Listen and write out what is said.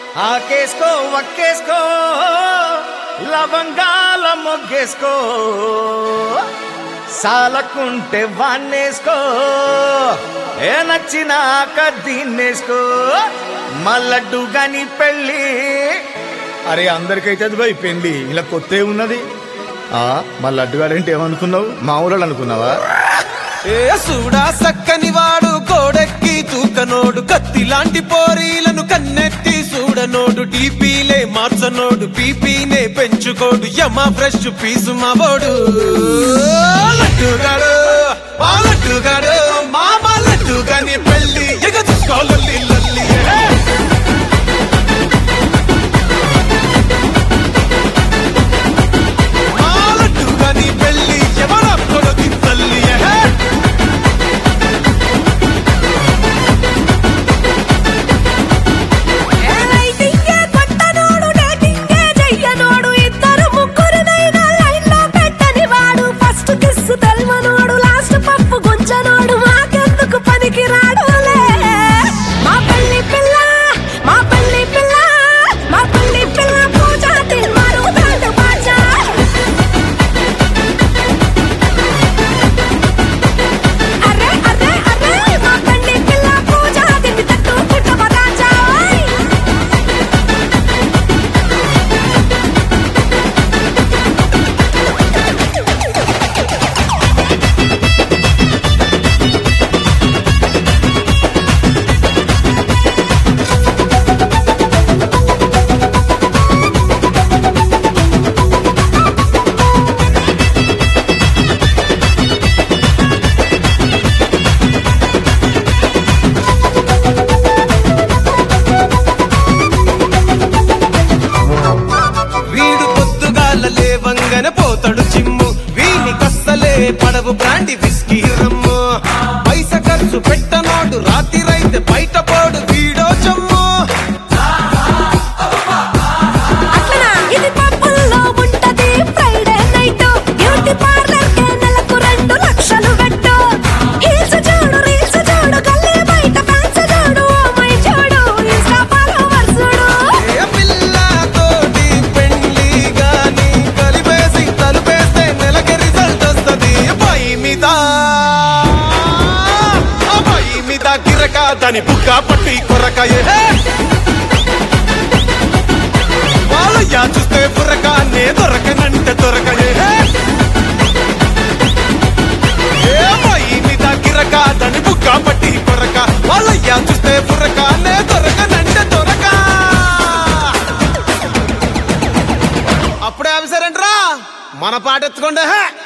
ఆకేసుకో వక్కేసుకో లవంగాల మొగ్గేసుకో సాలకుంటే వాన్నేసుకో ఏ నచ్చినాక దీన్నేసుకో మల్లడ్డు గని పెళ్ళి అరే అందరికైతే అది పోయి పెళ్ళి ఇలా కొత్త ఉన్నది ఆ మా లడ్డుగాడంటే ఏమనుకున్నావు మా ఊళ్ళో అనుకున్నావా ఏ సూడా సక్కని వాడు కోడెక్కి తూకనోడు కత్తి లాంటి పోరీలను కన్నెత్తి చూడనోడు టీపీలే మార్చనోడు పీపీనే పెంచుకోడు యమ ఫ్రెష్ పీసు మావోడు లడ్డుగాడు మా లడ్డుగాడు మామ లడ్డుగాని పెళ్ళి ఎగ చూసుకోవాలి లల్లి ఏ. మా లడ్డుగాని పెళ్ళి ఎవరప్పుడు తల్లి ఏ. లైటింగే కొట్టనోడు డేటింగే చెయ్యనోడు ఇద్దరు ముగ్గురినైనా లైన్లో పెట్టని వాడు ఫస్ట్ కిస్ తెల్వనోడు లాస్ట్ పప్పు గుంజనోడు మాకెందుకు పనికి రాడులే మా పెళ్లి పిల్ల మా పెళ్లి పిల్ల మా పెళ్లి పిల్ల పూజ తిన్మారు దాండు బాజా అరే అరే అరే మా పెళ్లి పిల్ల పూజ తిని తట్టు పుట్టమ రాజా ఓయ్ వీడు పొద్దుగాల లేవంగనే పోతాడు చిమ్ము వీని కస్తలే పడవు బ్రాండి విస్కీ రమ్ము పైస ఖర్చు పెట్టనోడు రాత్రిరైతే బయట పోడు వీడో చమ్ము అట్లనా ఇది పప్పుల్లో ఉంటది ఫ్రైడే నైట్ బ్యూటీ పార్లర్ కే నెలకు రెండు లక్షలు పెట్టు హీల్స్ చూడు రీల్స్ చూడు గల్లీ బయట ఫ్యాన్స్ చూడు ఓ మై చూడు ఇన్స్టా ఫాలోవర్స్ చూడు ఏ పిల్లతోటి పెళ్లి గాని కలిపేసి తలుపేస్తే నెలకి రిజల్ట్ వస్తది పై మీద ఆ పై మీద గిరక దాని బుక్క పట్టి కొరక ఏ వాళ్ళు యా చూస్తే బుర్రక నే దొరకనంటే దొరకయే ఏ పై మీద గిరక దాని బుక్క పట్టి కొరక వాళ్ళ యా చూస్తే బుర్రక నే దొరకనంటే దొరక అప్పుడే అవిసారంట్రా మన పాట ఎత్తుకోండి హే